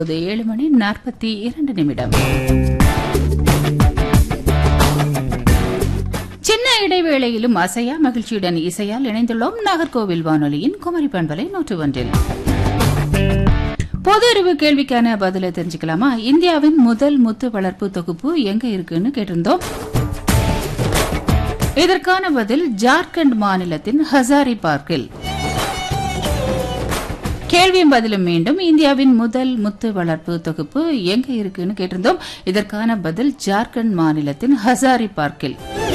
இப்போது ஏழு மணி நாற்பத்தி இரண்டு நிமிடம் சின்ன இடைவேளையிலும் அசையா மகிழ்ச்சியுடன் இசையால் இணைந்துள்ளோம் நாகர்கோவில் வானொலியின் குமரி பண்பலை நூற்று ஒன்றில் பொது அறிவு கேள்விக்கான பதிலை தெரிஞ்சுக்கலாமா இந்தியாவின் முதல் முத்து வளர்ப்பு தொகுப்பு எங்க இருக்குன்னு கேட்டிருந்தோம் இதற்கான பதில் ஜார்க்கண்ட் மாநிலத்தின் ஹசாரி பார்க்கில் கேள்வியும் பதிலும் மீண்டும் இந்தியாவின் முதல் முத்து வளர்ப்பு தொகுப்பு எங்க இருக்குன்னு கேட்டிருந்தோம் இதற்கான பதில் ஜார்க்கண்ட் மாநிலத்தின் ஹசாரி பார்க்கில்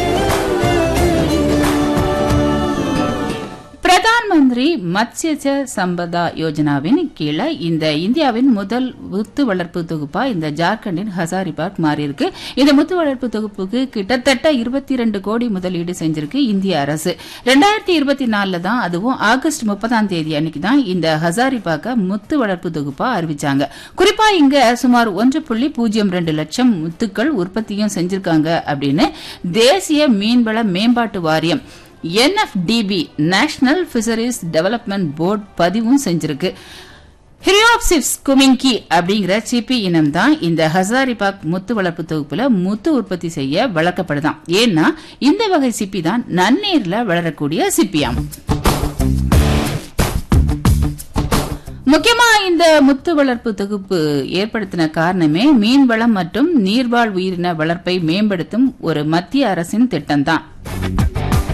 பிரதான் மந்திரி மத்ஸ்ய சம்பதா யோஜனாவின் கீழே இந்த இந்தியாவின் முதல் முத்து வளர்ப்பு தொகுப்பா இந்த ஜார்க்கண்டின் ஹசாரி பார்க் மாறியிருக்கு இந்த முத்து வளர்ப்பு தொகுப்புக்கு கிட்டத்தட்ட இருபத்தி ரெண்டு கோடி முதலீடு செஞ்சிருக்கு இந்திய அரசு ரெண்டாயிரத்தி இருபத்தி நாலுல தான் அதுவும் ஆகஸ்ட் முப்பதாம் தேதி அன்னைக்கு தான் இந்த ஹசாரி பார்க்க முத்து வளர்ப்பு தொகுப்பா அறிவிச்சாங்க குறிப்பா இங்க சுமார் ஒன்று புள்ளி பூஜ்ஜியம் ரெண்டு லட்சம் முத்துக்கள் உற்பத்தியும் செஞ்சிருக்காங்க அப்படின்னு தேசிய மீன்வள மேம்பாட்டு வாரியம் NFDB national fisheries development board பதிவும் செஞ்சிருக்கு ஹிரியோப்சிப்ஸ் குமிங்கி அப்படிங்கிற சிப்பி இனம் தான் இந்த ஹசாரிபாக் முத்து வளர்ப்பு தொகுப்புல முத்து உற்பத்தி செய்ய வளர்க்கப்படுதாம் ஏன்னா இந்த வகை சிப்பி தான் நன்னீர்ல வளரக்கூடிய சிப்பியாம் முக்கியமா இந்த முத்து வளர்ப்பு தொகுப்பு ஏற்படுத்தின காரணமே மீன்வளம் மற்றும் நீர்வாழ் உயிரின வளர்ப்பை மேம்படுத்தும் ஒரு மத்திய அரசின் திட்டம்தான்